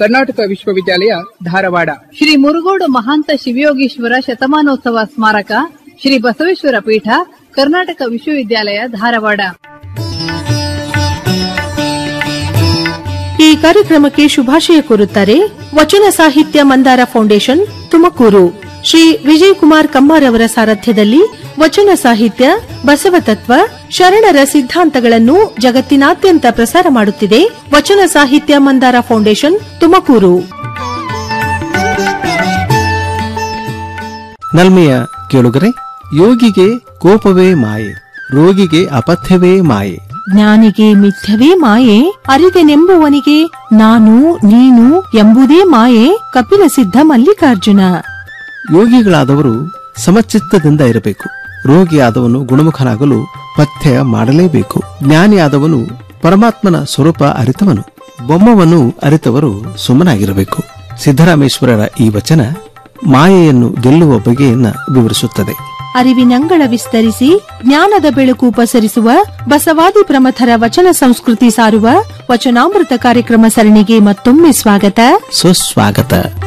ಕರ್ನಾಟಕ ವಿಶ್ವವಿದ್ಯಾಲಯ ಧಾರವಾಡ ಶ್ರೀ ಮುರುಗೋಡು ಮಹಾಂತ ಶಿವಯೋಗೀಶ್ವರ ಶತಮಾನೋತ್ಸವ ಸ್ಮಾರಕ ಶ್ರೀ ಬಸವೇಶ್ವರ ಪೀಠ ಕರ್ನಾಟಕ ವಿಶ್ವವಿದ್ಯಾಲಯ ಧಾರವಾಡ ಈ ಕಾರ್ಯಕ್ರಮಕ್ಕೆ ಶುಭಾಶಯ ಕೋರುತ್ತಾರೆ ವಚನ ಸಾಹಿತ್ಯ ಮಂದಾರ ಫೌಂಡೇಶನ್ ತುಮಕೂರು ಶ್ರೀ ವಿಜಯ್ ಕುಮಾರ್ ಕಮ್ಮಾರ್ ಅವರ ಸಾರಥ್ಯದಲ್ಲಿ ವಚನ ಸಾಹಿತ್ಯ ಬಸವತತ್ವ ಶರಣರ ಸಿದ್ಧಾಂತಗಳನ್ನು ಜಗತ್ತಿನಾದ್ಯಂತ ಪ್ರಸಾರ ಮಾಡುತ್ತಿದೆ ವಚನ ಸಾಹಿತ್ಯ ಮಂದಾರ ಫೌಂಡೇಶನ್ ತುಮಕೂರು ನಲ್ಮೆಯ ಕೇಳುಗರೆ ಯೋಗಿಗೆ ಕೋಪವೇ ಮಾಯೆ ರೋಗಿಗೆ ಅಪಥ್ಯವೇ ಮಾಯೆ ಜ್ಞಾನಿಗೆ ಮಿಥ್ಯವೇ ಮಾಯೆ ಅರಿವೆನೆಂಬುವನಿಗೆ ನಾನು ನೀನು ಎಂಬುದೇ ಮಾಯೆ ಕಪಿಲ ಸಿದ್ಧ ಮಲ್ಲಿಕಾರ್ಜುನ ಯೋಗಿಗಳಾದವರು ಸಮಚಿತ್ತದಿಂದ ಇರಬೇಕು ರೋಗಿಯಾದವನು ಗುಣಮುಖನಾಗಲು ಪಥ್ಯ ಮಾಡಲೇಬೇಕು ಜ್ಞಾನಿಯಾದವನು ಪರಮಾತ್ಮನ ಸ್ವರೂಪ ಅರಿತವನು ಬೊಮ್ಮವನ್ನು ಅರಿತವರು ಸುಮ್ಮನಾಗಿರಬೇಕು ಸಿದ್ದರಾಮೇಶ್ವರರ ಈ ವಚನ ಮಾಯೆಯನ್ನು ಗೆಲ್ಲುವ ಬಗೆಯನ್ನ ವಿವರಿಸುತ್ತದೆ ಅರಿವಿನಂಗಳ ವಿಸ್ತರಿಸಿ ಜ್ಞಾನದ ಬೆಳಕು ಪಸರಿಸುವ ಬಸವಾದಿ ಪ್ರಮಥರ ವಚನ ಸಂಸ್ಕೃತಿ ಸಾರುವ ವಚನಾಮೃತ ಕಾರ್ಯಕ್ರಮ ಸರಣಿಗೆ ಮತ್ತೊಮ್ಮೆ ಸ್ವಾಗತ ಸುಸ್ವಾಗತ